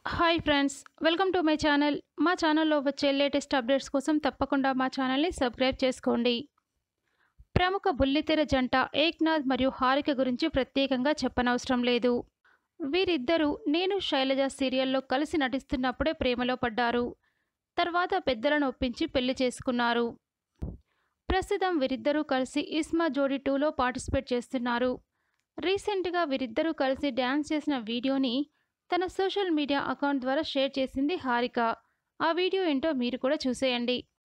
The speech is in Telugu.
hi friends welcome to my channel మా ఛానల్లో వచ్చే లేటెస్ట్ అప్డేట్స్ కోసం తప్పకుండా మా ఛానల్ని సబ్స్క్రైబ్ చేసుకోండి ప్రముఖ బుల్లితెర జంట ఏక్నాథ్ మరియు హారిక గురించి ప్రత్యేకంగా చెప్పనవసరం లేదు వీరిద్దరూ నేను శైలజ సీరియల్లో కలిసి నటిస్తున్నప్పుడే ప్రేమలో పడ్డారు తర్వాత పెద్దలను ఒప్పించి పెళ్లి చేసుకున్నారు ప్రస్తుతం వీరిద్దరూ కలిసి ఇస్మా జోడీ టూలో పార్టిసిపేట్ చేస్తున్నారు రీసెంట్గా వీరిద్దరూ కలిసి డ్యాన్స్ చేసిన వీడియోని తన సోషల్ మీడియా అకౌంట్ ద్వారా షేర్ చేసింది హారిక ఆ వీడియో ఏంటో మీరు కూడా చూసేయండి